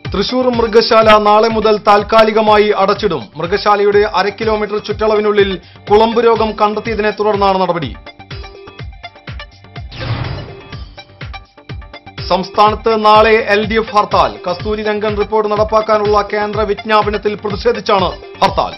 തൃശൂർ മൃഗശാല നാളെ മുതൽ താൽക്കാലികമായി അടച്ചിടും മൃഗശാലയുടെ അര കിലോമീറ്റർ ചുറ്റളവിനുള്ളിൽ കുളമ്പ് രോഗം കണ്ടെത്തിയതിനെ തുടർന്നാണ് നടപടി സംസ്ഥാനത്ത് നാളെ എൽ ഡി എഫ് ഹർത്താൽ കസ്തൂരി രംഗൻ റിപ്പോർട്ട് നടപ്പാക്കാനുള്ള കേന്ദ്ര വിജ്ഞാപനത്തിൽ പ്രതിഷേധിച്ചാണ് ഹർത്താൽ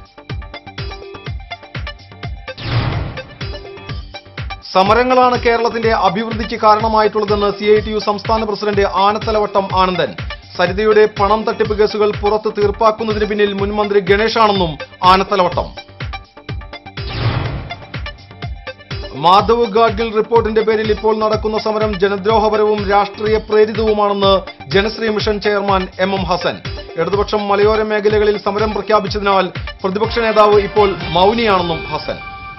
സമരങ്ങളാണ് കേരളത്തിന്റെ അഭിവൃദ്ധിക്ക് കാരണമായിട്ടുള്ളതെന്ന് സി ഐ ടി യു സംസ്ഥാന പ്രസിഡന്റ് ആനത്തലവട്ടം ആനന്ദൻ സരിതയുടെ പണം തട്ടിപ്പ് കേസുകൾ പുറത്ത് തീർപ്പാക്കുന്നതിന് പിന്നിൽ മുൻമന്ത്രി ഗണേഷാണെന്നും ആനത്തലവട്ടം മാധവ് ഗാഡ്ഗിൽ റിപ്പോർട്ടിന്റെ പേരിൽ ഇപ്പോൾ നടക്കുന്ന സമരം ജനദ്രോഹപരവും രാഷ്ട്രീയ പ്രേരിതവുമാണെന്ന് Janasree mission chairman M M Hassan ഇടതുപക്ഷം മലയോര മേഖലകളിൽ സമരം പ്രഖ്യാപിച്ചതിനാൽ പ്രതിപക്ഷ നേതാവ് ഇപ്പോൾ മൗനിയാണെന്നും ഹസൻ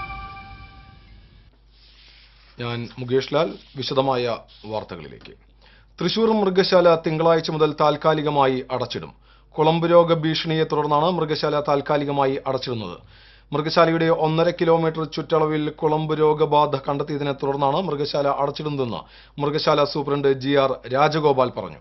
ഞാൻ മുകേഷ് ലാൽ വിശദമായ വാർത്തകളിലേക്ക് തൃശൂർ മൃഗശാല തിങ്കളാഴ്ച മുതൽ താൽക്കാലികമായി അടച്ചിടും കുളമ്പ് രോഗ ഭീഷണിയെ തുടർന്നാണ് മൃഗശാല താൽക്കാലികമായി അടച്ചിടുന്നത് മൃഗശാലയുടെ ഒന്നര കിലോമീറ്റർ ചുറ്റളവിൽ കുളമ്പ് രോഗബാധ കണ്ടെത്തിയതിനെ തുടർന്നാണ് മൃഗശാല അടച്ചിടുന്നതെന്ന് മൃഗശാല സൂപ്രണ്ട് ജി ആർ രാജഗോപാൽ പറഞ്ഞു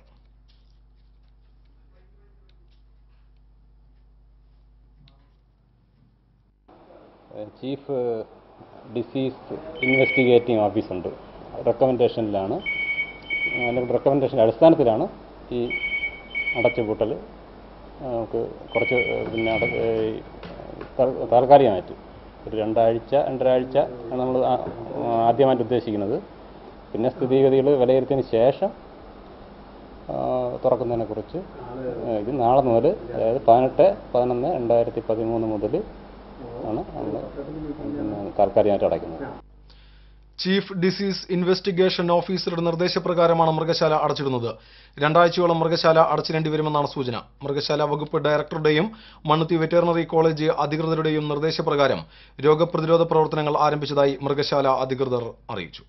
ചീഫ് ഡിസീസ് ഇൻവെസ്റ്റിഗേറ്റിംഗ് ഓഫീസുണ്ട് റെക്കമെൻഡേഷനിലാണ് അല്ലെങ്കിൽ റെക്കമെൻഡേഷൻ്റെ അടിസ്ഥാനത്തിലാണ് ഈ അടച്ചുപൂട്ടൽ നമുക്ക് കുറച്ച് പിന്നെ അട ഈ താൽ- താൽക്കാലികമായിട്ട് ഒരു രണ്ടാഴ്ച രണ്ടരാഴ്ച നമ്മൾ ആദ്യമായിട്ട് ഉദ്ദേശിക്കുന്നത് പിന്നെ സ്ഥിതിഗതികൾ വിലയിരുത്തിയതിന് ശേഷം ആ, തുറക്കുന്നതിനെക്കുറിച്ച് ആ, ഇത് നാളെ മുതൽ അതായത് പതിനെട്ട് പതിനൊന്ന് രണ്ടായിരത്തി പതിമൂന്ന് മുതൽ ആണ് നമ്മൾ പിന്നെ താൽക്കാലികമായിട്ട് അടയ്ക്കുന്നത് ചീഫ് ഡിസീസ് ഇൻവെസ്റ്റിഗേഷൻ ഓഫീസറുടെ നിർദ്ദേശപ്രകാരമാണ് മൃഗശാല അടച്ചിടുന്നത് രണ്ടാഴ്ചയോളം മൃഗശാല അടച്ചിടേണ്ടി വരുമെന്നാണ് സൂചന മൃഗശാല വകുപ്പ് ഡയറക്ടറുടെയും മണ്ണുത്തി വെറ്ററിനറി കോളേജ് അധികൃതരുടെയും നിർദ്ദേശപ്രകാരം രോഗപ്രതിരോധ പ്രവർത്തനങ്ങൾ ആരംഭിച്ചതായി മൃഗശാല അധികൃതർ അറിയിച്ചു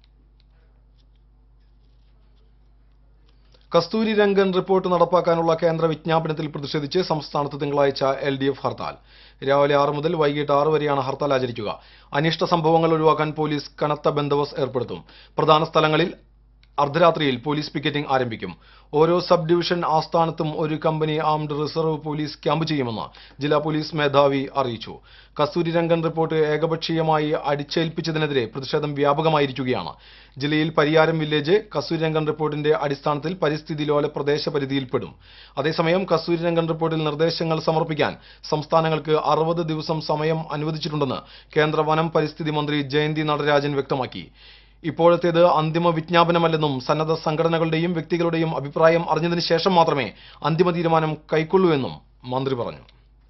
കസ്തൂരി രംഗൻ റിപ്പോർട്ട് നടപ്പാക്കാനുള്ള കേന്ദ്ര വിജ്ഞാപനത്തിൽ പ്രതിഷേധിച്ച് സംസ്ഥാനത്ത് തിങ്കളാഴ്ച എൽ ഡി എഫ് ഹർത്താൽ രാവിലെ ആറ് മുതൽ വൈകിട്ട് ആറ് വരെയാണ് ഹർത്താൽ ആചരിക്കുക അനിഷ്ട സംഭവങ്ങൾ ഒഴിവാക്കാൻ പോലീസ് കനത്ത ബന്ദോബസ്ത് ഏർപ്പെടുത്തും പ്രധാന സ്ഥലങ്ങളിൽ അർദ്ധരാത്രിയിൽ പോലീസ് പിക്കറ്റിംഗ് ആരംഭിക്കും ഓരോ സബ് ഡിവിഷൻ ആസ്ഥാനത്തും ഒരു company armed reserve police camp ചെയ്യുമെന്ന് ജില്ലാ പോലീസ് മേധാവി അറിയിച്ചു കസ്തൂരി രംഗൻ റിപ്പോർട്ട് ഏകപക്ഷീയമായി അടിച്ചേൽപ്പിച്ചതിനെതിരെ പ്രതിഷേധം വ്യാപകമായിരിക്കുകയാണ് ജില്ലയിൽ പരിയാരം വില്ലേജ് കസ്തൂരി രംഗൻ റിപ്പോർട്ടിന്റെ അടിസ്ഥാനത്തിൽ പരിസ്ഥിതി ലോല പ്രദേശ പരിധിയിൽപ്പെടും അതേസമയം കസ്തൂരി രംഗൻ റിപ്പോർട്ടിൽ നിർദ്ദേശങ്ങൾ സമർപ്പിക്കാൻ സംസ്ഥാനങ്ങൾക്ക് അറുപത് ദിവസം സമയം അനുവദിച്ചിട്ടുണ്ടെന്ന് കേന്ദ്ര വനം പരിസ്ഥിതി മന്ത്രി ജയന്തി നടരാജൻ വ്യക്തമാക്കി ഇപ്പോഴത്തേത് അന്തിമ വിജ്ഞാപനമല്ലെന്നും സന്നദ്ധ സംഘടനകളുടെയും വ്യക്തികളുടെയും അഭിപ്രായം അറിഞ്ഞതിന് ശേഷം മാത്രമേ അന്തിമ തീരുമാനം കൈക്കൊള്ളൂ എന്നും മന്ത്രി പറഞ്ഞു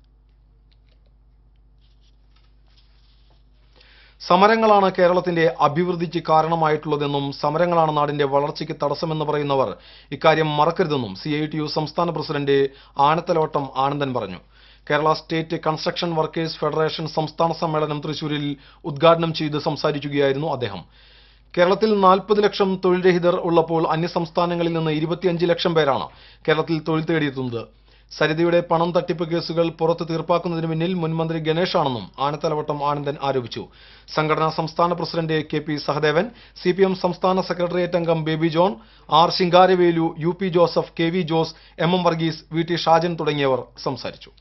സമരങ്ങളാണ് കേരളത്തിന്റെ അഭിവൃദ്ധിക്ക് കാരണമായിട്ടുള്ളതെന്നും സമരങ്ങളാണ് നാടിന്റെ വളർച്ചയ്ക്ക് തടസ്സമെന്ന് പറയുന്നവർ ഇക്കാര്യം മറക്കരുതെന്നും സി ഐ ടി യു സംസ്ഥാന പ്രസിഡന്റ് ആനത്തലോട്ടം ആനന്ദൻ പറഞ്ഞു Kerala state construction workers federation സംസ്ഥാന സമ്മേളനം തൃശൂരിൽ ഉദ്ഘാടനം ചെയ്ത് സംസാരിക്കുകയായിരുന്നു അദ്ദേഹം കേരളത്തിൽ നാൽപ്പത് ലക്ഷം തൊഴിൽ രഹിതർ ഉള്ളപ്പോൾ അന്യസംസ്ഥാനങ്ങളിൽ നിന്ന് ഇരുപത്തിയഞ്ച് ലക്ഷം പേരാണ് കേരളത്തിൽ തൊഴിൽ തേടിയെത്തുന്നത് സരിതയുടെ പണം തട്ടിപ്പ് കേസുകൾ പുറത്ത് തീർപ്പാക്കുന്നതിന് പിന്നിൽ മുൻമന്ത്രി ഗണേഷാണെന്നും ആനത്തലവട്ടം ആനന്ദൻ ആരോപിച്ചു സംഘടനാ സംസ്ഥാന president K P Sahadevan C P M സംസ്ഥാന സെക്രട്ടേറിയറ്റ് അംഗം Baby John R Singaravelu U P Joseph K V Jose M M Varghese V T Shajan തുടങ്ങിയവർ സംസാരിച്ചു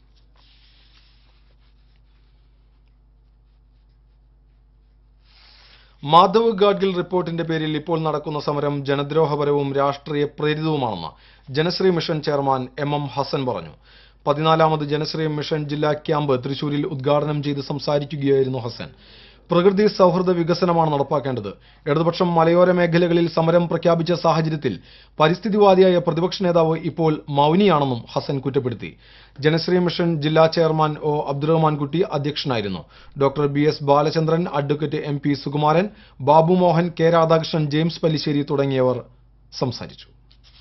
മാധവ് ഗാഡ്ഗിൽ റിപ്പോർട്ടിന്റെ പേരിൽ ഇപ്പോൾ നടക്കുന്ന സമരം ജനദ്രോഹപരവും രാഷ്ട്രീയ പ്രേരിതവുമാണെന്ന് Janasree mission chairman M M Hassan പറഞ്ഞു പതിനാലാമത് ജനശ്രീ മിഷൻ ജില്ലാ ക്യാമ്പ് തൃശൂരിൽ ഉദ്ഘാടനം ചെയ്ത് സംസാരിക്കുകയായിരുന്നു ഹസൻ പ്രകൃതി സൗഹൃദ വികസനമാണ് നടപ്പാക്കേണ്ടത് ഇടതുപക്ഷം മലയോര മേഖലകളിൽ സമരം പ്രഖ്യാപിച്ച സാഹചര്യത്തിൽ പരിസ്ഥിതിവാദിയായ പ്രതിപക്ഷ നേതാവ് ഇപ്പോൾ മൗനിയാണെന്നും ഹസൻ കുറ്റപ്പെടുത്തി ജനശ്രീ മിഷൻ ജില്ലാ ചെയർമാൻ ഒ അബ്ദുറഹ്മാൻ കുട്ടി അധ്യക്ഷനായിരുന്നു doctor B S Balachandran advocate M P Sukumaran Babu Mohan K Radhakrishnan James Pallissery തുടങ്ങിയവർ സംസാരിച്ചു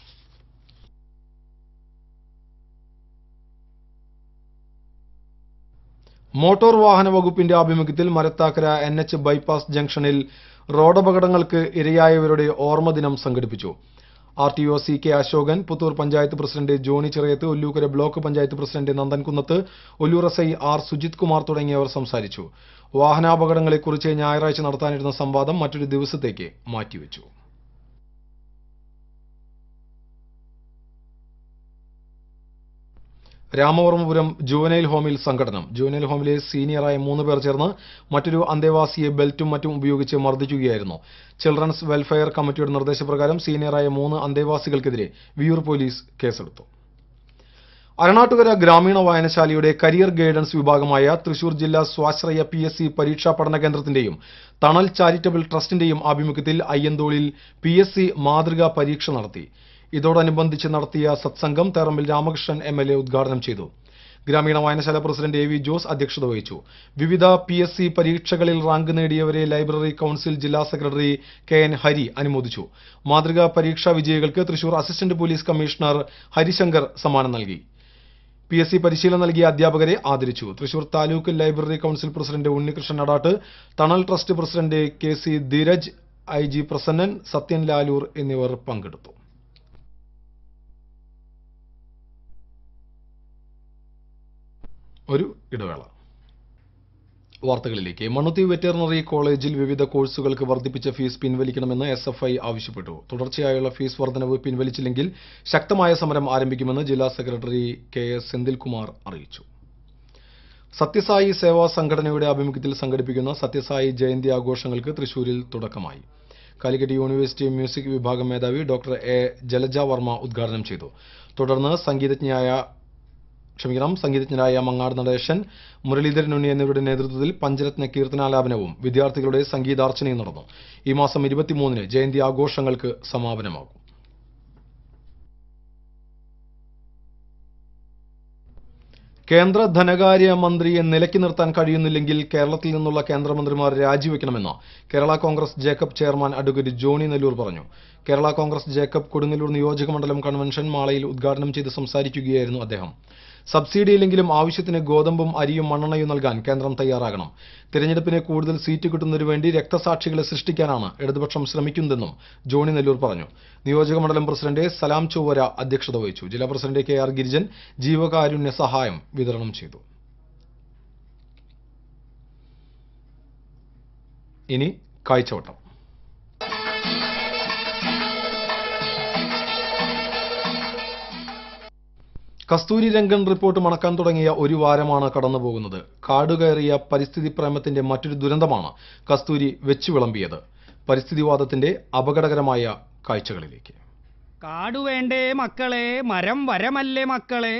മോട്ടോർ വാഹന വകുപ്പിന്റെ ആഭിമുഖ്യത്തിൽ മരത്താക്കര എൻ എച്ച് ബൈപ്പാസ് ജംഗ്ഷനിൽ റോഡപകടങ്ങൾക്ക് ഇരയായവരുടെ ഓർമ്മ ദിനം സംഘടിപ്പിച്ചു R T O C K Ashokan Puthur panchayat president Johny Chirayath Ollukkara block panchayat president Nandankunnath Ollur S I R Sujith Kumar തുടങ്ങിയവർ സംസാരിച്ചു വാഹനാപകടങ്ങളെക്കുറിച്ച് ഞായറാഴ്ച നടത്താനിരുന്ന സംവാദം മറ്റൊരു ദിവസത്തേക്ക് മാറ്റിവെച്ചു രാമവർമ്മപുരം ജുവനൈൽ ഹോമിൽ സംഘടനം ജുവനൈൽ ഹോമിലെ സീനിയറായ മൂന്ന് പേർ ചേർന്ന് മറ്റൊരു അന്തേവാസിയെ ബെൽറ്റും മറ്റും ഉപയോഗിച്ച് മർദ്ദിക്കുകയായിരുന്നു ചിൽഡ്രൻസ് വെൽഫെയർ കമ്മിറ്റിയുടെ നിർദ്ദേശപ്രകാരം സീനിയറായ മൂന്ന് അന്തേവാസികൾക്കെതിരെ വിയൂർ പോലീസ് കേസെടുത്തു അരണാട്ടുകര ഗ്രാമീണ വായനശാലയുടെ കരിയർ ഗൈഡൻസ് വിഭാഗമായ തൃശൂർ ജില്ലാ സ്വാശ്രയ പി എസ് സി പരീക്ഷാ പഠന കേന്ദ്രത്തിന്റെയും തണൽ ചാരിറ്റബിൾ ട്രസ്റ്റിന്റെയും ആഭിമുഖ്യത്തിൽ അയ്യന്തോളിൽ പി എസ് സി മാതൃകാ പരീക്ഷ നടത്തി ഇതോടനുബന്ധിച്ച് നടത്തിയ സത്സംഗം Therambil Ramakrishnan M L A ഉദ്ഘാടനം ചെയ്തു ഗ്രാമീണ വായനശാല പ്രസിഡന്റ് എ വി ജോസ് അധ്യക്ഷത വഹിച്ചു വിവിധ പി എസ് സി പരീക്ഷകളിൽ റാങ്ക് നേടിയവരെ ലൈബ്രറി കൌൺസിൽ ജില്ലാ സെക്രട്ടറി കെ എൻ ഹരി അനുമോദിച്ചു മാതൃകാ പരീക്ഷാ വിജയികൾക്ക് Thrissur assistant police commissioner Harishankar സമ്മാനം നൽകി പി എസ് സി പരിശീലനം നൽകിയ അധ്യാപകരെ ആദരിച്ചു Thrissur taluk library council president Unnikrishnan Adatt Thanal trust president K C Dheeraj I G Prasannan Sathyan Lalur എന്നിവർ പങ്കെടുത്തു ഒരു ഇടവേള വാർത്തകളിലേക്ക് മണ്ണുത്തി വെറ്ററിനറി കോളേജിൽ വിവിധ കോഴ്സുകൾക്ക് വർദ്ധിപ്പിച്ച ഫീസ് പിൻവലിക്കണമെന്ന് എസ് എഫ് ഐ ആവശ്യപ്പെട്ടു തുടർച്ചയായുള്ള ഫീസ് വർധനവ് പിൻവലിച്ചില്ലെങ്കിൽ ശക്തമായ സമരം ആരംഭിക്കുമെന്ന് ജില്ലാ സെക്രട്ടറി കെ എസ് സെന്തിൽകുമാർ അറിയിച്ചു സത്യസായി സേവാ സംഘടനയുടെ ആഭിമുഖ്യത്തിൽ സംഘടിപ്പിക്കുന്ന സത്യസായി ജയന്തി ആഘോഷങ്ങൾക്ക് തൃശൂരിൽ തുടക്കമായി കാലിക്കറ്റ് യൂണിവേഴ്സിറ്റി മ്യൂസിക് വിഭാഗം മേധാവി ഡോക്ടർ എ ജലജ വർമ്മ ഉദ്ഘാടനം ചെയ്തു തുടർന്ന് സംഗീതജ്ഞയായ ക്ഷമിക്കണം സംഗീതജ്ഞരായ മങ്ങാട് നടേശൻ മുരളീധരൻ ഉണ്ണി എന്നിവരുടെ നേതൃത്വത്തിൽ പഞ്ചരത്ന കീർത്തനാലാപനവും വിദ്യാർത്ഥികളുടെ സംഗീതാർച്ചനയും നടന്നു ഈ മാസം ഇരുപത്തിമൂന്നിന് ജയന്തി ആഘോഷങ്ങൾക്ക് സമാപനമാകും കേന്ദ്ര ധനകാര്യ മന്ത്രിയെ നിലയ്ക്ക് നിർത്താൻ കഴിയുന്നില്ലെങ്കിൽ കേരളത്തിൽ നിന്നുള്ള കേന്ദ്രമന്ത്രിമാർ രാജിവെക്കണമെന്ന് കേരള കോൺഗ്രസ് ജേക്കബ് ചെയർമാൻ അഡ്വക്കേറ്റ് ജോണി നെല്ലൂർ പറഞ്ഞു കേരള കോൺഗ്രസ് ജേക്കബ് കൊടുങ്ങല്ലൂർ നിയോജക മണ്ഡലം കൺവെൻഷൻ മാളയിൽ ഉദ്ഘാടനം ചെയ്ത് സംസാരിക്കുകയായിരുന്നു അദ്ദേഹം സബ്സിഡിയില്ലെങ്കിലും ആവശ്യത്തിന് ഗോതമ്പും അരിയും മണ്ണെണ്ണയും നൽകാൻ കേന്ദ്രം തയ്യാറാകണം തിരഞ്ഞെടുപ്പിന് കൂടുതൽ സീറ്റ് കിട്ടുന്നതിനു വേണ്ടി രക്തസാക്ഷികളെ സൃഷ്ടിക്കാനാണ് ഇടതുപക്ഷം ശ്രമിക്കുന്നതെന്നും ജോണി നെല്ലൂർ പറഞ്ഞു നിയോജക മണ്ഡലം പ്രസിഡന്റ് സലാം ചൊവ്വര അധ്യക്ഷത വഹിച്ചു ജില്ലാ പ്രസിഡന്റ് കെ ആർ ഗിരിജൻ ജീവകാരുണ്യ സഹായം വിതരണം ചെയ്തു ഇനി കാഴ്ചവട്ടം കസ്തൂരി രംഗൻ റിപ്പോർട്ട് മണക്കാൻ തുടങ്ങിയ ഒരു വാരമാണ് കടന്നുപോകുന്നത് കാടുകയറിയ പരിസ്ഥിതി പ്രേമത്തിന്റെ മറ്റൊരു ദുരന്തമാണ് കസ്തൂരി വെച്ചു വിളമ്പിയത് പരിസ്ഥിതിവാദത്തിന്റെ അപകടകരമായ കാഴ്ചകളിലേക്ക് കാടു വേണ്ടേ മക്കളെ മരം വരമല്ലേ മക്കളെ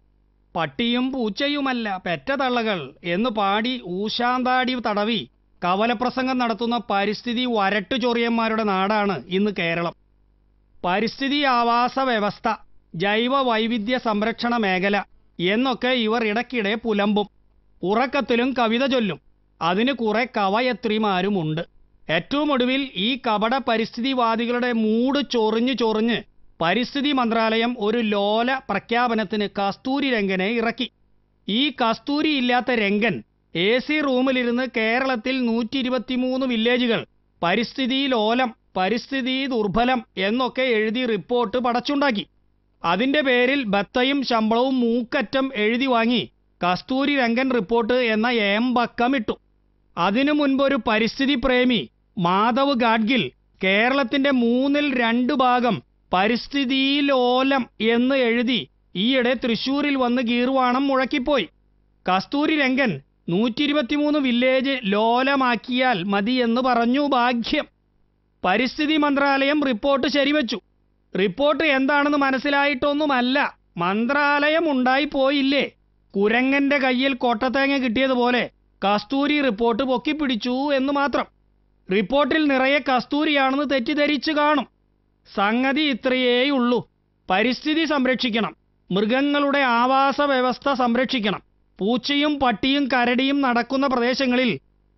പട്ടിയും പൂച്ചയുമല്ല പെറ്റ തള്ളകൾ എന്ന് പാടി ഊശാന്താടി തടവി കവലപ്രസംഗം നടത്തുന്ന പരിസ്ഥിതി വരട്ടു ചൊറിയന്മാരുടെ നാടാണ് ഇന്ന് കേരളം പരിസ്ഥിതി ആവാസ വ്യവസ്ഥ ജൈവ വൈവിധ്യ സംരക്ഷണ മേഖല എന്നൊക്കെ ഇവർ ഇടയ്ക്കിടെ പുലമ്പും ഉറക്കത്തിലും കവിത ചൊല്ലും അതിന് കുറെ കവയത്രിമാരുമുണ്ട് ഏറ്റവും ഒടുവിൽ ഈ കപട പരിസ്ഥിതിവാദികളുടെ മൂട് ചൊറിഞ്ഞു ചൊറിഞ്ഞ് പരിസ്ഥിതി മന്ത്രാലയം ഒരു ലോല പ്രഖ്യാപനത്തിന് കസ്തൂരി രംഗനെ ഇറക്കി ഈ കസ്തൂരി ഇല്ലാത്ത രംഗൻ എ സി റൂമിലിരുന്ന് കേരളത്തിൽ നൂറ്റി ഇരുപത്തിമൂന്ന് വില്ലേജുകൾ പരിസ്ഥിതി ലോലം പരിസ്ഥിതി ദുർബലം എന്നൊക്കെ എഴുതി റിപ്പോർട്ട് പടച്ചുണ്ടാക്കി അതിന്റെ പേരിൽ ബത്തയും ശമ്പളവും മൂക്കറ്റം എഴുതി വാങ്ങി കസ്തൂരി രംഗൻ റിപ്പോർട്ട് എന്ന ഏമ്പക്കം ഇട്ടു അതിനു മുൻപൊരു പരിസ്ഥിതി പ്രേമി മാധവ് ഗാഡ്ഗിൽ കേരളത്തിന്റെ മൂന്നിൽ രണ്ട് ഭാഗം പരിസ്ഥിതി ലോലം എന്ന് എഴുതി ഈയിടെ തൃശൂരിൽ വന്ന് ഗീർവാണം മുഴക്കിപ്പോയി കസ്തൂരി രംഗൻ നൂറ്റി ഇരുപത്തിമൂന്ന് വില്ലേജ് ലോലമാക്കിയാൽ മതി എന്ന് പറഞ്ഞു ഭാഗ്യം പരിസ്ഥിതി മന്ത്രാലയം റിപ്പോർട്ട് ശരിവച്ചു റിപ്പോർട്ട് എന്താണെന്ന് മനസ്സിലായിട്ടൊന്നുമല്ല മന്ത്രാലയം ഉണ്ടായി പോയില്ലേ കുരങ്ങന്റെ കയ്യിൽ കൊട്ടത്തേങ്ങ കിട്ടിയതുപോലെ കസ്തൂരി റിപ്പോർട്ട് പൊക്കിപ്പിടിച്ചു എന്ന് മാത്രം റിപ്പോർട്ടിൽ നിറയെ കസ്തൂരിയാണെന്ന് തെറ്റിദ്ധരിച്ചു കാണും സംഗതി ഇത്രയേയുള്ളൂ പരിസ്ഥിതി സംരക്ഷിക്കണം മൃഗങ്ങളുടെ ആവാസ വ്യവസ്ഥ സംരക്ഷിക്കണം പൂച്ചയും പട്ടിയും കരടിയും നടക്കുന്ന പ്രദേശങ്ങളിൽ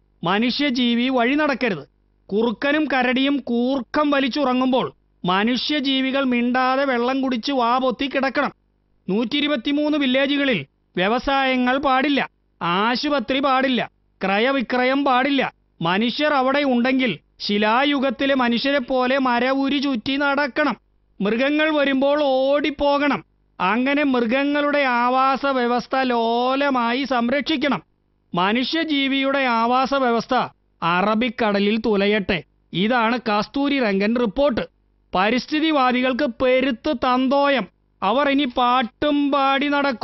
മനുഷ്യജീവി വഴി നടക്കരുത് കുറുക്കനും കരടിയും കൂർക്കം വലിച്ചുറങ്ങുമ്പോൾ മനുഷ്യജീവികൾ മിണ്ടാതെ വെള്ളം കുടിച്ച് വാ പൊത്തി കിടക്കണം നൂറ്റി ഇരുപത്തിമൂന്ന് വില്ലേജുകളിൽ വ്യവസായങ്ങൾ പാടില്ല ആശുപത്രി പാടില്ല ക്രയവിക്രയം പാടില്ല മനുഷ്യർ അവിടെ ഉണ്ടെങ്കിൽ ശിലായുഗത്തിലെ മനുഷ്യരെ പോലെ മരവുരി ചുറ്റി നടക്കണം മൃഗങ്ങൾ വരുമ്പോൾ ഓടിപ്പോകണം അങ്ങനെ മൃഗങ്ങളുടെ ആവാസ വ്യവസ്ഥ ലോലമായി സംരക്ഷിക്കണം മനുഷ്യജീവിയുടെ ആവാസ വ്യവസ്ഥ അറബിക്കടലിൽ തുലയട്ടെ ഇതാണ് കസ്തൂരി രംഗൻ റിപ്പോർട്ട് പരിസ്ഥിതിവാദികൾക്ക് പെരുത്ത് തന്തോയം അവർ ഇനി പാട്ടും പാടി നടക്കും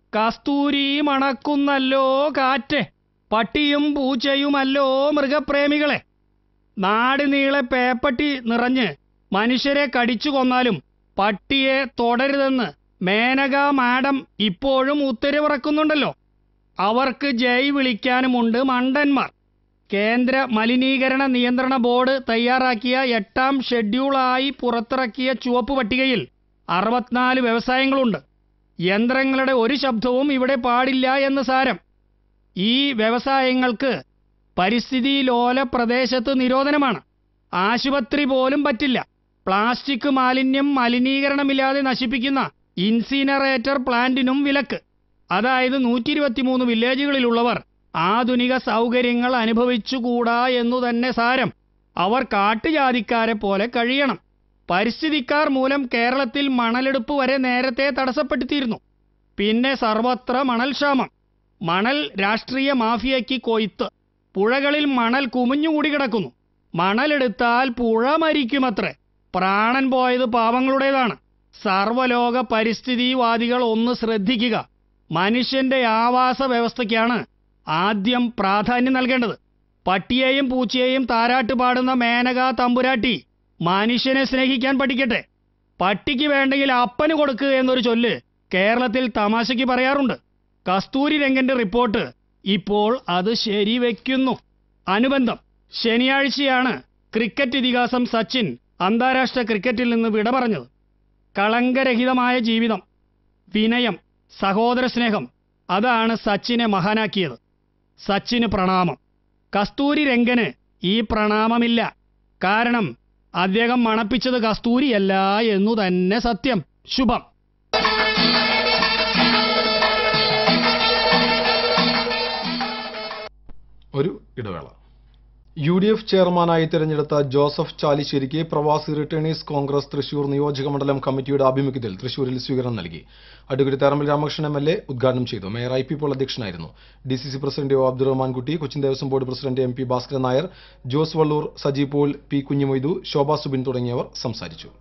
കസ്തൂരി മണക്കുന്നല്ലോ കാറ്റ് പട്ടിയും പൂച്ചയുമല്ലോ മൃഗപ്രേമികളെ നാട് നീളെ പേപ്പട്ടി നിറഞ്ഞ് മനുഷ്യരെ കടിച്ചു കൊന്നാലും പട്ടിയെ തുടരുതെന്ന് മേനക മാഡം ഇപ്പോഴും ഉത്തരവിറക്കുന്നുണ്ടല്ലോ അവർക്ക് ജയ് വിളിക്കാനുമുണ്ട് മണ്ടന്മാർ കേന്ദ്ര മലിനീകരണ നിയന്ത്രണ ബോർഡ് തയ്യാറാക്കിയ എട്ടാം ഷെഡ്യൂളായി പുറത്തിറക്കിയ ചുവപ്പ് പട്ടികയിൽ അറുപത്തിനാല് വ്യവസായങ്ങളുണ്ട് യന്ത്രങ്ങളുടെ ഒരു ശബ്ദവും ഇവിടെ പാടില്ല എന്ന് സാരം ഈ വ്യവസായങ്ങൾക്ക് പരിസ്ഥിതി ലോല പ്രദേശത്ത് നിരോധനമാണ് ആശുപത്രി പോലും പറ്റില്ല പ്ലാസ്റ്റിക് മാലിന്യം മലിനീകരണമില്ലാതെ നശിപ്പിക്കുന്ന ഇൻസിനറേറ്റർ പ്ലാന്റിനും വിലക്ക് അതായത് നൂറ്റി ഇരുപത്തിമൂന്ന് വില്ലേജുകളിലുള്ളവർ ആധുനിക സൗകര്യങ്ങൾ അനുഭവിച്ചുകൂടാ എന്നു തന്നെ സാരം അവർ കാട്ടുജാതിക്കാരെ പോലെ കഴിയണം പരിസ്ഥിതിക്കാർ മൂലം കേരളത്തിൽ മണലെടുപ്പ് വരെ നേരത്തെ തടസ്സപ്പെടുത്തിയിരുന്നു പിന്നെ സർവത്ര മണൽക്ഷാമം മണൽ രാഷ്ട്രീയ മാഫിയയ്ക്ക് കൊയ്ത്ത് പുഴകളിൽ മണൽ കുമിഞ്ഞുകൂടി കിടക്കുന്നു മണലെടുത്താൽ പുഴ മരിക്കുമത്രേ പ്രാണൻ പോയത് പാവങ്ങളുടേതാണ് സർവലോക പരിസ്ഥിതിവാദികൾ ഒന്ന് ശ്രദ്ധിക്കുക മനുഷ്യന്റെ ആവാസ വ്യവസ്ഥയ്ക്കാണ് ആദ്യം പ്രാധാന്യം നൽകേണ്ടത് പട്ടിയെയും പൂച്ചയെയും താരാട്ട് പാടുന്ന മേനക തമ്പുരാട്ടി മനുഷ്യനെ സ്നേഹിക്കാൻ പഠിക്കട്ടെ പട്ടിക്ക് വേണ്ടെങ്കിൽ അപ്പന് കൊടുക്കുക എന്നൊരു ചൊല്ല് കേരളത്തിൽ തമാശയ്ക്ക് പറയാറുണ്ട് കസ്തൂരി രംഗന്റെ റിപ്പോർട്ട് ഇപ്പോൾ അത് ശരിവെക്കുന്നു അനുബന്ധം ശനിയാഴ്ചയാണ് ക്രിക്കറ്റ് ഇതിഹാസം സച്ചിൻ അന്താരാഷ്ട്ര ക്രിക്കറ്റിൽ നിന്ന് വിട പറഞ്ഞത് കളങ്കരഹിതമായ ജീവിതം വിനയം സഹോദര സ്നേഹം അതാണ് സച്ചിനെ മഹാനാക്കിയത് സച്ചിന് പ്രണാമം കസ്തൂരി രംഗന് ഈ പ്രണാമമില്ല കാരണം അദ്ദേഹം മണപ്പിച്ചത് കസ്തൂരിയല്ല എന്നു തന്നെ സത്യം ശുഭം ഒരു ഇടവേള യു ഡി എഫ് ചെയർമാനായി തിരഞ്ഞെടുത്ത ജോസഫ് ചാലിശ്ശേരിക്ക് പ്രവാസി റിട്ടേണേഴ്സ് കോൺഗ്രസ് തൃശൂർ നിയോജക മണ്ഡലം കമ്മിറ്റിയുടെ ആഭിമുഖ്യത്തിൽ തൃശൂരിൽ സ്വീകരണം നൽകി advocate Therambil Ramakrishnan M L A ഉദ്ഘാടനം ചെയ്തു മേയർ ഐ പി പോൾ അധ്യക്ഷനായിരുന്നു D C C president O Abdurahmankutty Cochin Devaswom board president M P Bhaskaran Nair Jose Valloor Saji Paul P Kunjumoythu Shobha Subin തുടങ്ങിയവർ സംസാരിച്ചു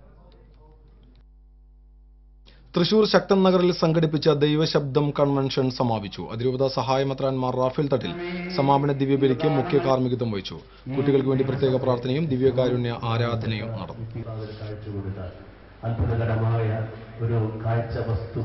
തൃശൂർ ശക്തൻ നഗറിൽ സംഘടിപ്പിച്ച ദൈവശബ്ദം കൺവെൻഷൻ സമാപിച്ചു അതിരൂപത സഹായമെത്രാൻമാർ റാഫേൽ തട്ടിൽ സമാപന ദിവ്യബലിക്ക് മുഖ്യ കാർമ്മികത്വം വഹിച്ചു കുട്ടികൾക്ക് വേണ്ടി പ്രത്യേക പ്രാർത്ഥനയും ദിവ്യകാരുണ്യ ആരാധനയും നടന്നു ഒരു കാഴ്ച കൊടുത്ത അത്ഭുതകരമായ ഒരു കാഴ്ച വസ്തു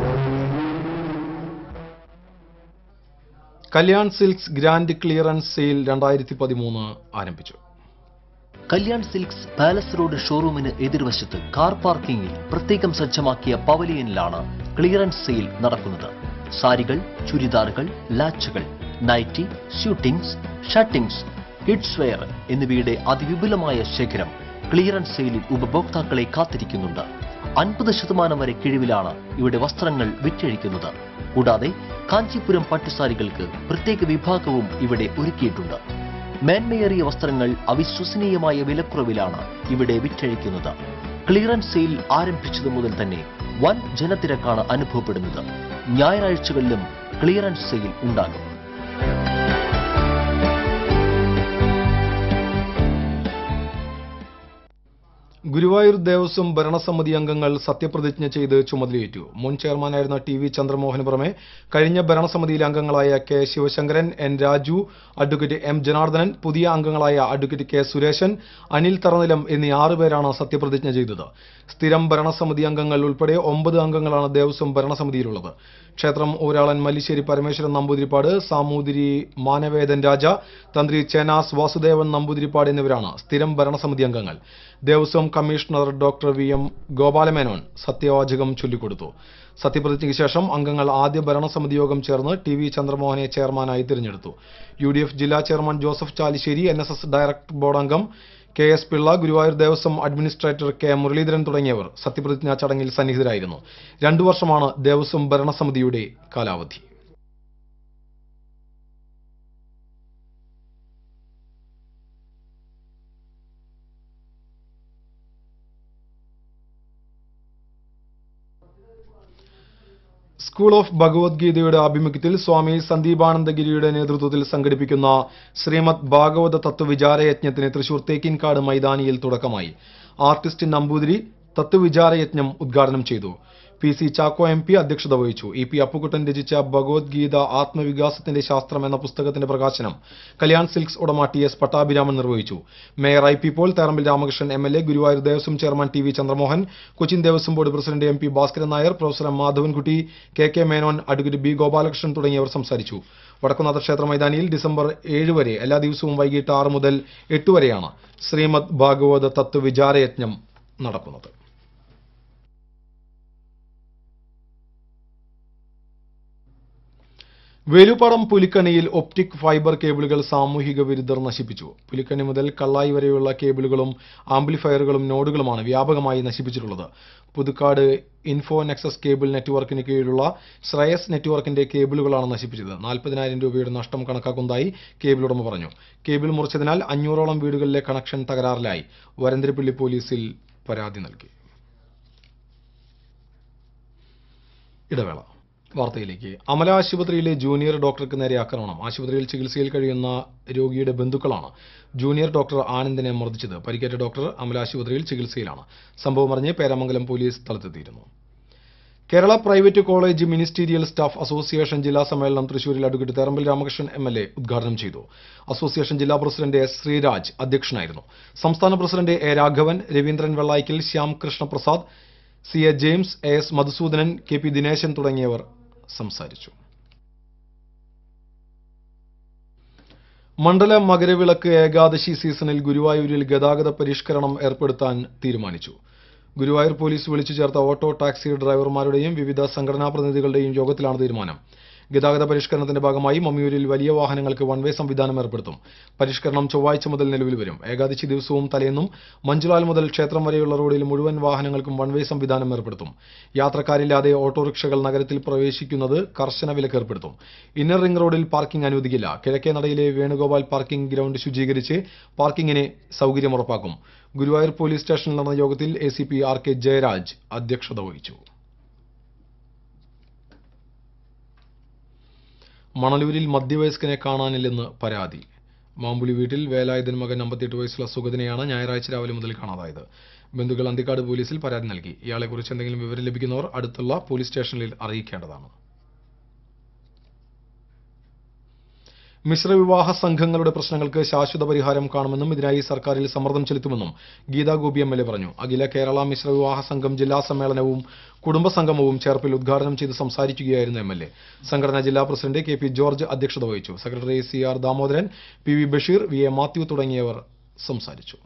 Kalyan silks grand clearance sale രണ്ടായിരത്തി പതിമൂന്ന് ആരംഭിച്ചു കല്യാൺ സിൽക്സ് പാലസ് റോഡ് ഷോറൂമിന് എതിർവശത്ത് കാർ പാർക്കിംഗിൽ പ്രത്യേകം സജ്ജമാക്കിയ പവലിയനിലാണ് ക്ലിയറൻസ് സെയിൽ നടക്കുന്നത് സാരികൾ ചുരിദാറുകൾ ലാച്ചുകൾ nighty suitings shirtings kids wear എന്നിവയുടെ അതിവിപുലമായ ശേഖരം ക്ലിയറൻസ് സെയിലിൽ ഉപഭോക്താക്കളെ കാത്തിരിക്കുന്നുണ്ട് അൻപത് ശതമാനം വരെ കിഴിവിലാണ് ഇവിടെ വസ്ത്രങ്ങൾ വിറ്റഴിക്കുന്നത് കൂടാതെ കാഞ്ചീപുരം പട്ടുസാരികൾക്ക് പ്രത്യേക വിഭാഗവും ഇവിടെ ഒരുക്കിയിട്ടുണ്ട് മേന്മയേറിയ വസ്ത്രങ്ങൾ അവിശ്വസനീയമായ വിലക്കുറവിലാണ് ഇവിടെ വിറ്റഴിക്കുന്നത് ക്ലിയറൻസ് സെയിൽ ആരംഭിച്ചതു മുതൽ തന്നെ വൻ ജനത്തിരക്കാണ് അനുഭവപ്പെടുന്നത് ഞായറാഴ്ചകളിലും ക്ലിയറൻസ് സെയിൽ ഉണ്ടാകും ഗുരുവായൂർ ദേവസ്വം ഭരണസമിതി അംഗങ്ങൾ സത്യപ്രതിജ്ഞ ചെയ്ത് ചുമതലയേറ്റു മുൻ ചെയർമാനായിരുന്ന ടി വി ചന്ദ്രമോഹന് പുറമെ കഴിഞ്ഞ ഭരണസമിതിയിലെ അംഗങ്ങളായ K Sivasankaran N Raju advocate M Janardhanan പുതിയ അംഗങ്ങളായ അഡ്വക്കേറ്റ് കെ സുരേശൻ അനിൽ തറനിലം എന്നീ ആറുപേരാണ് സത്യപ്രതിജ്ഞ ചെയ്തത് സ്ഥിരം ഭരണസമിതി അംഗങ്ങൾ ഉൾപ്പെടെ ഒമ്പത് അംഗങ്ങളാണ് ദേവസ്വം ഭരണസമിതിയിലുള്ളത് ക്ഷേത്രം ഊരാളൻ മല്ലിശ്ശേരി പരമേശ്വരൻ നമ്പൂതിരിപ്പാട് സാമൂതിരി മാനവേദൻ രാജ തന്ത്രി ചേനാസ് വാസുദേവൻ നമ്പൂതിരിപ്പാട് എന്നിവരാണ് സ്ഥിരം ഭരണസമിതി അംഗങ്ങൾ Devaswom commissioner doctor V M Gopalamenon സത്യവാചകം ചൊല്ലിക്കൊടുത്തു സത്യപ്രതിജ്ഞയ്ക്ക് ശേഷം അംഗങ്ങൾ ആദ്യ ഭരണസമിതി യോഗം ചേർന്ന് ടി വി ചന്ദ്രമോഹനെ ചെയർമാനായി തിരഞ്ഞെടുത്തു യു ഡി എഫ് ജില്ലാ chairman Joseph Chalissery N S S director board അംഗം K S Pillai Guruvayur Devaswom administrator K Muraleedharan തുടങ്ങിയവർ സത്യപ്രതിജ്ഞാ ചടങ്ങിൽ സന്നിഹിതരായിരുന്നു രണ്ടു വർഷമാണ് ദേവസ്വം ഭരണസമിതിയുടെ കാലാവധി സ്കൂൾ ഓഫ് ഭഗവത്ഗീതയുടെ ആഭിമുഖ്യത്തിൽ സ്വാമി സന്ദീപാനന്ദഗിരിയുടെ നേതൃത്വത്തിൽ സംഘടിപ്പിക്കുന്ന ശ്രീമദ് ഭാഗവത തത്വവിചാരയജ്ഞത്തിന് തൃശൂർ തേക്കിൻകാട് മൈതാനിയിൽ തുടക്കമായി ആർട്ടിസ്റ്റ് നമ്പൂതിരി തത്വവിചാരയജ്ഞം ഉദ്ഘാടനം ചെയ്തു P C Chacko M P അധ്യക്ഷത വഹിച്ചു ഇ പി അപ്പുക്കുട്ടൻ രചിച്ച ഭഗവത്ഗീത ആത്മവികാസത്തിന്റെ ശാസ്ത്രം എന്ന പുസ്തകത്തിന്റെ പ്രകാശനം കല്യാൺ സിൽക്സ് ഉടമ ടി എസ് പട്ടാഭിരാമൻ നിർവഹിച്ചു mayor I P Paul Therambil Ramakrishnan M L A Guruvayur Devaswom chairman T V Chandramohan Cochin Devaswom board president M P Bhaskaran Nair professor M Madhavankutty K K Menon advocate B Gopalakrishnan തുടങ്ങിയവർ സംസാരിച്ചു വടക്കുന്നാഥ ക്ഷേത്ര മൈതാനിയിൽ ഡിസംബർ ഏഴ് വരെ എല്ലാ ദിവസവും വൈകിട്ട് ആറ് മുതൽ എട്ട് വരെയാണ് ശ്രീമദ് ഭാഗവത തത്വ വിചാരയജ്ഞം നടക്കുന്നത് വേലുപ്പാടം പുലിക്കണിയിൽ ഒപ്റ്റിക് ഫൈബർ കേബിളുകൾ സാമൂഹിക വിരുദ്ധർ നശിപ്പിച്ചു പുലിക്കണി മുതൽ കള്ളായി വരെയുള്ള കേബിളുകളും ആംപ്ലിഫയറുകളും നോഡുകളുമാണ് വ്യാപകമായി നശിപ്പിച്ചിട്ടുള്ളത് പുതുക്കാട് ഇൻഫോ നെക്സസ് കേബിൾ നെറ്റ്വർക്കിന് കീഴിലുള്ള ശ്രേയസ് നെറ്റ്വർക്കിന്റെ കേബിളുകളാണ് നശിപ്പിച്ചത് നാൽപ്പതിനായിരം രൂപയുടെ നഷ്ടം കണക്കാക്കുന്നതായി കേബിൾ ഉടമ പറഞ്ഞു കേബിൾ മുറിച്ചതിനാൽ അഞ്ഞൂറോളം വീടുകളിലെ കണക്ഷൻ തകരാറിലായി വരന്തരപ്പള്ളി പോലീസിൽ പരാതി നൽകി ഇടവേള വാർത്തയിലേക്ക് അമല ആശുപത്രിയിലെ ജൂനിയർ ഡോക്ടർക്ക് നേരെ ആക്രമണം ആശുപത്രിയിൽ ചികിത്സയിൽ കഴിയുന്ന രോഗിയുടെ ബന്ധുക്കളാണ് ജൂനിയർ ഡോക്ടർ ആനന്ദിനെ മർദ്ദിച്ചത് പരിക്കേറ്റ ഡോക്ടർ അമല ആശുപത്രിയിൽ ചികിത്സയിലാണ് സംഭവം അറിഞ്ഞ് പേരാമംഗലം പോലീസ് സ്ഥലത്തെത്തിയിരുന്നു Kerala private college ministerial staff association ജില്ലാ സമ്മേളനം തൃശൂരിൽ advocate Therambil Ramakrishnan M L A ഉദ്ഘാടനം ചെയ്തു അസോസിയേഷൻ ജില്ലാ പ്രസിഡന്റ് എസ് ശ്രീരാജ് അധ്യക്ഷനായിരുന്നു സംസ്ഥാന president A Raghavan Raveendran Vellaikkal Shyam Krishnaprasad C A James A S Madhusoodanan K P Dineshan തുടങ്ങിയവർ സംസാരിച്ചു മണ്ഡല മകരവിളക്ക് ഏകാദശി സീസണിൽ ഗുരുവായൂരിൽ ഗതാഗത പരിഷ്കരണം ഏർപ്പെടുത്താൻ തീരുമാനിച്ചു ഗുരുവായൂർ പോലീസ് വിളിച്ചു ചേർത്ത ഓട്ടോ ടാക്സി ഡ്രൈവർമാരുടെയും വിവിധ സംഘടനാ പ്രതിനിധികളുടെയും യോഗത്തിലാണ് തീരുമാനം ഗതാഗത പരിഷ്കരണത്തിന്റെ ഭാഗമായി മമ്മിയൂരിൽ വലിയ വാഹനങ്ങൾക്ക് വൺ വേ സംവിധാനം ഏർപ്പെടുത്തും പരിഷ്കരണം ചൊവ്വാഴ്ച മുതൽ നിലവിൽ വരും ഏകാദശി ദിവസവും തലേന്നും മഞ്ജുലാൽ മുതൽ ക്ഷേത്രം വരെയുള്ള റോഡിൽ മുഴുവൻ വാഹനങ്ങൾക്കും വൺ വേ സംവിധാനം ഏർപ്പെടുത്തും യാത്രക്കാരില്ലാതെ ഓട്ടോറിക്ഷകൾ നഗരത്തിൽ പ്രവേശിക്കുന്നത് കർശന വിലക്ക് ഏർപ്പെടുത്തും ഇന്നർ റിംഗ് റോഡിൽ പാർക്കിംഗ് അനുവദിക്കില്ല കിഴക്കേ നടയിലെ വേണുഗോപാൽ പാർക്കിംഗ് ഗ്രൗണ്ട് ശുചീകരിച്ച് പാർക്കിങ്ങിന് സൗകര്യം ഉറപ്പാക്കും ഗുരുവായൂർ പോലീസ് സ്റ്റേഷനിൽ നടന്ന യോഗത്തിൽ A C P R K Jayaraj അധ്യക്ഷത വഹിച്ചു മണലൂരിൽ മധ്യവയസ്കനെ കാണാനില്ലെന്ന് പരാതി മാമ്പുളി വീട്ടിൽ വേലായുധൻ മകൻ അമ്പത്തിയെട്ട് വയസ്സുള്ള സുഗതനെയാണ് ഞായറാഴ്ച രാവിലെ മുതൽ കാണാതായത് ബന്ധുക്കൾ അന്തിക്കാട് പോലീസിൽ പരാതി നൽകി ഇയാളെക്കുറിച്ച് എന്തെങ്കിലും വിവരം ലഭിക്കുന്നവർ അടുത്തുള്ള പോലീസ് സ്റ്റേഷനിൽ അറിയിക്കേണ്ടതാണ് മിശ്രവിവാഹ സംഘങ്ങളുടെ പ്രശ്നങ്ങൾക്ക് ശാശ്വത പരിഹാരം കാണുമെന്നും ഇതിനായി സർക്കാരിൽ സമ്മർദ്ദം ചെലുത്തുമെന്നും Geetha Gopi M L A പറഞ്ഞു അഖില കേരള മിശ്രവിവാഹ സംഘം ജില്ലാ സമ്മേളനവും കുടുംബ സംഗമവും ചേർപ്പിൽ ഉദ്ഘാടനം ചെയ്ത് സംസാരിക്കുകയായിരുന്നു എം എൽ എ സംഘടനാ ജില്ലാ പ്രസിഡന്റ് കെ പി ജോർജ് അധ്യക്ഷത വഹിച്ചു secretary C R Damodaran P V Basheer V A Mathew തുടങ്ങിയവർ സംസാരിച്ചു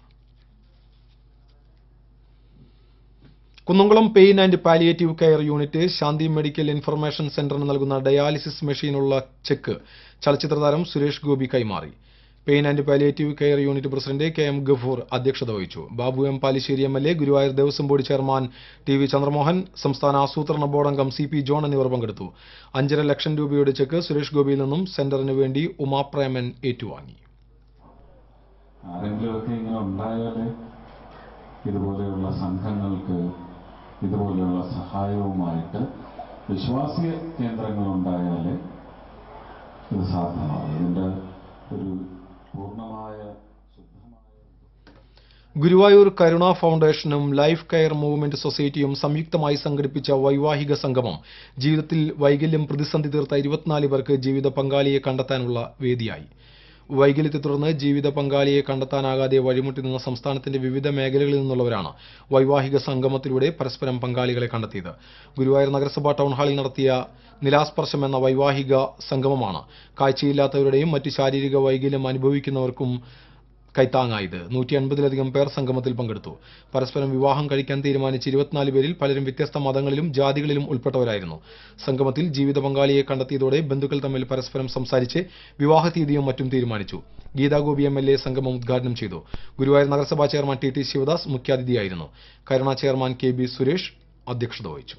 Kunnamkulam pain and palliative care unit Shanthi medical information സെന്ററിന് നൽകുന്ന ഡയാലിസിസ് മെഷീനുള്ള ചെക്ക് ചലച്ചിത്ര താരം സുരേഷ് ഗോപി കൈമാറി pain and palliative care unit president K M Gafoor അധ്യക്ഷത വഹിച്ചു Babu M Palissery M L A Guruvayur Devaswom board chairman T V Chandramohan സംസ്ഥാന ആസൂത്രണ ബോർഡ് അംഗം സി പി ജോൺ എന്നിവർ പങ്കെടുത്തു അഞ്ചര ലക്ഷം രൂപയുടെ ചെക്ക് സുരേഷ് ഗോപിയിൽ നിന്നും സെന്ററിന് വേണ്ടി ഉമാപ്രേമൻ ഏറ്റുവാങ്ങി ആരെങ്കിലുമൊക്കെ ഇങ്ങനെ ഉണ്ടായാൽ ഇതുപോലെയുള്ള സംഘങ്ങൾക്ക് ഇതുപോലെയുള്ള സഹായവുമായിട്ട് വിശ്വാസീയ കേന്ദ്രങ്ങൾ ഉണ്ടായാൽ ഇത് സാധ്യമാവും ഇതിൻ്റെ ഒരു പൂർണ്ണമായ ശുദ്ധമായ ഗുരുവായൂർ കരുണ ഫൗണ്ടേഷനും ലൈഫ് കെയർ മൂവ്മെന്റ് സൊസൈറ്റിയും സംയുക്തമായി സംഘടിപ്പിച്ച വൈവാഹിക സംഗമം ജീവിതത്തിൽ വൈകല്യം പ്രതിസന്ധി തീർത്ത ഇരുപത്തിനാല് പേർക്ക് ജീവിത പങ്കാളിയെ കണ്ടെത്താനുള്ള വേദിയായി വൈകല്യത്തെ തുടർന്ന് ജീവിത പങ്കാളിയെ കണ്ടെത്താനാകാതെ വഴിമുട്ടി നിന്ന സംസ്ഥാനത്തിന്റെ വിവിധ മേഖലകളിൽ നിന്നുള്ളവരാണ് വൈവാഹിക സംഗമത്തിലൂടെ പരസ്പരം പങ്കാളികളെ കണ്ടെത്തിയത് ഗുരുവായൂർ നഗരസഭാ ടൗൺ ഹാളിൽ നടത്തിയ നിലാസ്പർശം എന്ന വൈവാഹിക സംഗമമാണ് കാഴ്ചയില്ലാത്തവരുടെയും മറ്റ് ശാരീരിക വൈകല്യം അനുഭവിക്കുന്നവർക്കും കൈത്താങ്ങായത് നൂറ്റി അൻപതിലധികം പേർ സംഗമത്തിൽ പങ്കെടുത്തു പരസ്പരം വിവാഹം കഴിക്കാൻ തീരുമാനിച്ച ഇരുപത്തിനാല് പേരിൽ പലരും വ്യത്യസ്ത മതങ്ങളിലും ജാതികളിലും ഉൾപ്പെട്ടവരായിരുന്നു സംഗമത്തിൽ ജീവിത പങ്കാളിയെ കണ്ടെത്തിയതോടെ ബന്ധുക്കൾ തമ്മിൽ പരസ്പരം സംസാരിച്ച് വിവാഹ തീയതിയും മറ്റും തീരുമാനിച്ചു ഗീതാഗോപി എം എൽ എ സംഗമം ഉദ്ഘാടനം ചെയ്തു ഗുരുവായൂർ നഗരസഭാ ചെയർമാൻ ടി ടി ശിവദാസ് മുഖ്യാതിഥിയായിരുന്നു Karuna chairman K B Suresh അധ്യക്ഷത വഹിച്ചു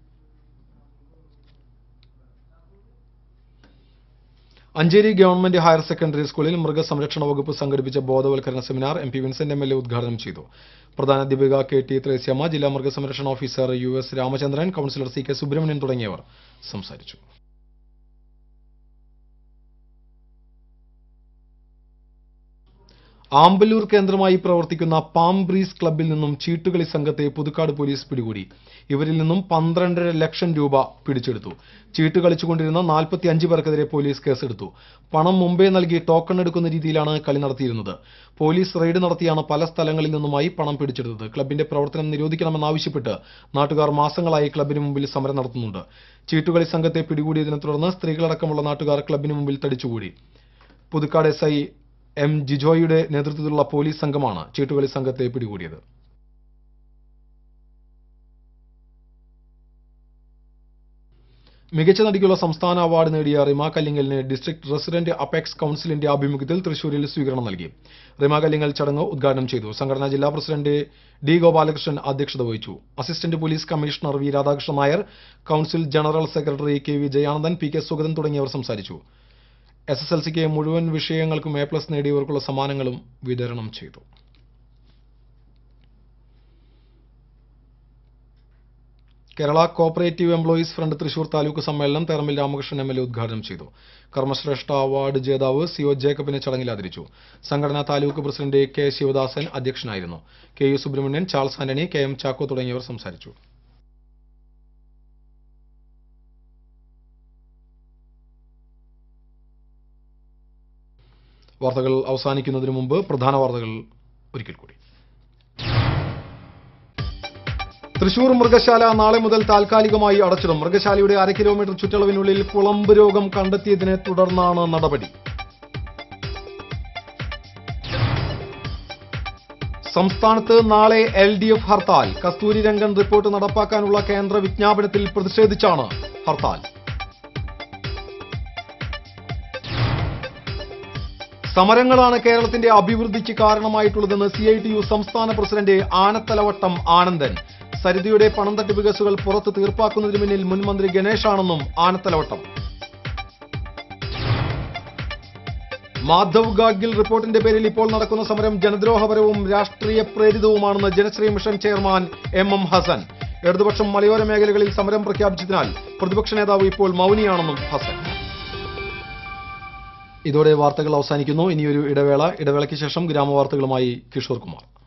അഞ്ചേരി ഗവൺമെന്റ് ഹയർ സെക്കൻഡറി സ്കൂളിൽ മൃഗസംരക്ഷണ വകുപ്പ് സംഘടിപ്പിച്ച ബോധവൽക്കരണ seminar M P Vincent M L A ഉദ്ഘാടനം ചെയ്തു പ്രധാന അധ്യാപിക കെ ടി ത്രേസ്യമ്മ ജില്ലാ മൃഗസംരക്ഷണ officer U S Ramachandran councillor C K Subrahmanyan തുടങ്ങിയവർ സംസാരിച്ചു ആമ്പല്ലൂർ കേന്ദ്രമായി പ്രവർത്തിക്കുന്ന പാം ബ്രീസ് ക്ലബിൽ നിന്നും ചീട്ടുകളി സംഘത്തെ പുതുക്കാട് പോലീസ് പിടികൂടി ഇവരിൽ നിന്നും പന്ത്രണ്ടര ലക്ഷം രൂപ പിടിച്ചെടുത്തു ചീട്ട് കളിച്ചുകൊണ്ടിരുന്ന നാൽപ്പത്തി അഞ്ച് പേർക്കെതിരെ പോലീസ് കേസെടുത്തു പണം മുമ്പേ നൽകി ടോക്കൺ എടുക്കുന്ന രീതിയിലാണ് കളി നടത്തിയിരുന്നത് പോലീസ് റെയ്ഡ് നടത്തിയാണ് പല സ്ഥലങ്ങളിൽ നിന്നുമായി പണം പിടിച്ചെടുത്തത് ക്ലബിന്റെ പ്രവർത്തനം നിരോധിക്കണമെന്നാവശ്യപ്പെട്ട് നാട്ടുകാർ മാസങ്ങളായി ക്ലബിന് മുമ്പിൽ സമരം നടത്തുന്നുണ്ട് ചീട്ടുകളി സംഘത്തെ പിടികൂടിയതിനെ തുടർന്ന് സ്ത്രീകളടക്കമുള്ള നാട്ടുകാർ ക്ലബിന് മുമ്പിൽ തടിച്ചുകൂടി പുതുക്കാട് എസ് ഐ എം ജിജോയുടെ നേതൃത്വത്തിലുള്ള പോലീസ് സംഘമാണ് ചീട്ടുകളി സംഘത്തെ പിടികൂടിയത് മികച്ച നടിക്കുള്ള സംസ്ഥാന അവാർഡ് നേടിയ റിമ കല്ലിങ്ങലിന് ഡിസ്ട്രിക്ട് റെസിഡന്റ് അപെക്സ് കൌൺസിലിന്റെ ആഭിമുഖ്യത്തിൽ തൃശൂരിൽ സ്വീകരണം നൽകി റിമ കല്ലിങ്ങൽ ചടങ്ങ് ഉദ്ഘാടനം ചെയ്തു സംഘടനാ ജില്ലാ പ്രസിഡന്റ് ഡി ഗോപാലകൃഷ്ണൻ അധ്യക്ഷത വഹിച്ചു assistant police commissioner V Radhakrishnan Nair council general secretary K V Jayanandan P K Sugathan തുടങ്ങിയവർ സംസാരിച്ചു എസ് എസ് എൽ സിക്ക് മുഴുവൻ വിഷയങ്ങൾക്കും എ പ്ലസ് നേടിയവർക്കുള്ള സമ്മാനങ്ങളും വിതരണം ചെയ്തു Kerala cooperative employees front Thrissur taluk സമ്മേളനം Therambil Ramakrishnan M L A ഉദ്ഘാടനം ചെയ്തു കർമ്മശ്രേഷ്ഠ അവാർഡ് ജേതാവ് സിഒ ജേക്കബിനെ ചടങ്ങിൽ ആദരിച്ചു സംഘടനാ താലൂക്ക് പ്രസിഡന്റ് കെ ശിവദാസൻ അധ്യക്ഷനായിരുന്നു K U Subrahmanyan Charles Antony K M Chacko തുടങ്ങിയവർ സംസാരിച്ചു വാർത്തകൾ അവസാനിക്കുന്നതിന് മുമ്പ് പ്രധാന വാർത്തകൾ ഒരിക്കൽ കൂടി തൃശൂർ മൃഗശാല നാളെ മുതൽ താൽക്കാലികമായി അടച്ചിടും മൃഗശാലയുടെ അര കിലോമീറ്റർ ചുറ്റളവിനുള്ളിൽ കുളമ്പ് രോഗം കണ്ടെത്തിയതിനെ തുടർന്നാണ് നടപടി സംസ്ഥാനത്ത് നാളെ എൽ ഡി എഫ് ഹർത്താൽ കസ്തൂരി രംഗൻ റിപ്പോർട്ട് നടപ്പാക്കാനുള്ള കേന്ദ്ര വിജ്ഞാപനത്തിൽ പ്രതിഷേധിച്ചാണ് ഹർത്താൽ സമരങ്ങളാണ് കേരളത്തിന്റെ അഭിവൃദ്ധിക്ക് കാരണമായിട്ടുള്ളതെന്ന് സി ഐ ടി യു സംസ്ഥാന പ്രസിഡന്റ് ആനത്തലവട്ടം ആനന്ദൻ സരിതയുടെ പണം തട്ടിപ്പ് കേസുകൾ പുറത്ത് തീർപ്പാക്കുന്നതിന് പിന്നിൽ മുൻമന്ത്രി ഗണേഷാണെന്നും ആനത്തലവട്ടം മാധവ് ഗാഡ്ഗിൽ റിപ്പോർട്ടിന്റെ പേരിൽ ഇപ്പോൾ നടക്കുന്ന സമരം ജനദ്രോഹപരവും രാഷ്ട്രീയ പ്രേരിതവുമാണെന്ന് Janasree mission chairman M M Hassan ഇടതുപക്ഷം മലയോര മേഖലകളിൽ സമരം പ്രഖ്യാപിച്ചതിനാൽ പ്രതിപക്ഷ നേതാവ് ഇപ്പോൾ മൗനിയാണെന്നും ഹസൻ ഇതോടെ വാർത്തകൾ അവസാനിക്കുന്നു ഇനിയൊരു ഇടവേള ഇടവേളയ്ക്ക് ശേഷം ഗ്രാമവാർത്തകളുമായി കിഷോർ കുമാർ